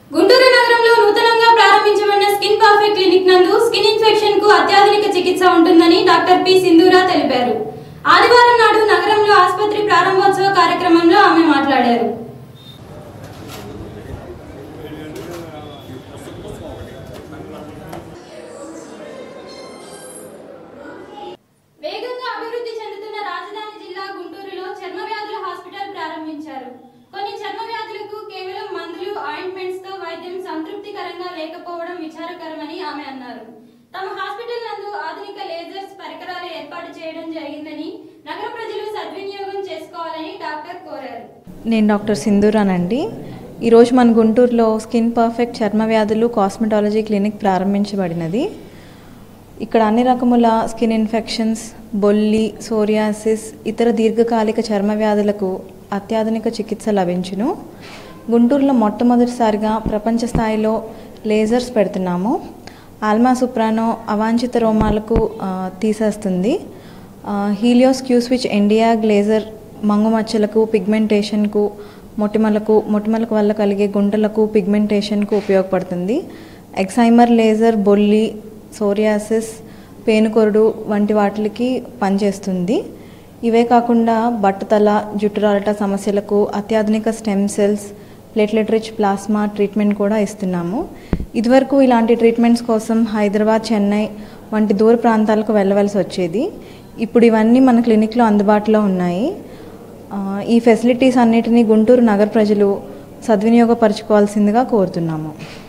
గుంటూరు నగరంలో నూతనంగా ప్రారంభించబడిన స్కిన్ పర్ఫెక్ట్ క్లినిక్ నందు స్కిన్ ఇన్ఫెక్షన్ కు అత్యాధునిక చికిత్స ఉంటుందని డాక్టర్ పి సింధూరా తెలిపారు ఆదివారం నాడు నగరంలో ఆసుపత్రి ప్రారంభోత్సవ కార్యక్రమంలో ఆమె మాట్లాడారు వేగంగా అభివృద్ధి చెందుతున్న రాజధాని జిల్లా గుంటూరులో చర్మ వ్యాధుల హాస్పిటల్ ప్రారంభించారు కొన్ని చర్మ వ్యాధులకు కేవలం మందులు ఆయింట్మెంట్స్ తో వైద్యం సంతృప్తికరంగా లేకపోవడం విచారకరమని ఆమె అన్నారు తమ హాస్పిటల్ నందు ఆధునిక లేజర్స్ పరికరాలు ఏర్పాటు చేయడం జరిగిందని నగర ప్రజలు సద్వినియోగం చేసుకోవాలని డాక్టర్ కోరారు నేను డాక్టర్ సింధూరానండి ఈరోజు మన గుంటూరులో స్కిన్ పర్ఫెక్ట్ చర్మ వ్యాధులు కాస్మెటాలజీ క్లినిక్ ప్రారంభించబడినది ఇక్కడ అన్ని రకముల స్కిన్ ఇన్ఫెక్షన్స్ బొల్లి సోరియాసిస్ ఇతర దీర్ఘకాలిక చర్మ వ్యాధులకు అత్యాధునిక చికిత్స లభించును గుంటూరులో మొట్టమొదటిసారిగా ప్రపంచ స్థాయిలో లేజర్స్ పెడుతున్నాము ఆల్మా సుప్రానో అవాంఛిత రోమాలకు ఆ, తీసేస్తుంది ఆ, హీలియోస్ క్యూ స్విచ్ ఎండియా గ్లేజర్ మంగుమచ్చలకు పిగ్మెంటేషన్కు మొటిమలకు మొటిమలకు వల్ల కలిగే గుంటలకు పిగ్మెంటేషన్కు ఉపయోగపడుతుంది ఎక్సైమర్ లేజర్ బొల్లి సోరియాసిస్ పేనుకొరుడు వంటి వాటికి పనిచేస్తుంది ఇవే కాకుండా బట్టతల జుట్టురాలట సమస్యలకు అత్యాధునిక stem cells platelet rich plasma treatment కూడా ఇస్తున్నాము ఇదివరకు ఇలాంటి ట్రీట్మెంట్స్ కోసం హైదరాబాద్ చెన్నై వంటి దూర ప్రాంతాలకు వెళ్ళవలసి వచ్చేది ఇప్పుడు ఇవన్నీ మన క్లినిక్లో అందుబాటులో ఉన్నాయి ఆ, ఈ ఫెసిలిటీస్ అన్నిటినీ గుంటూరు నగర ప్రజలు సద్వినియోగపరచుకోవాల్సిందిగా కోరుతున్నాము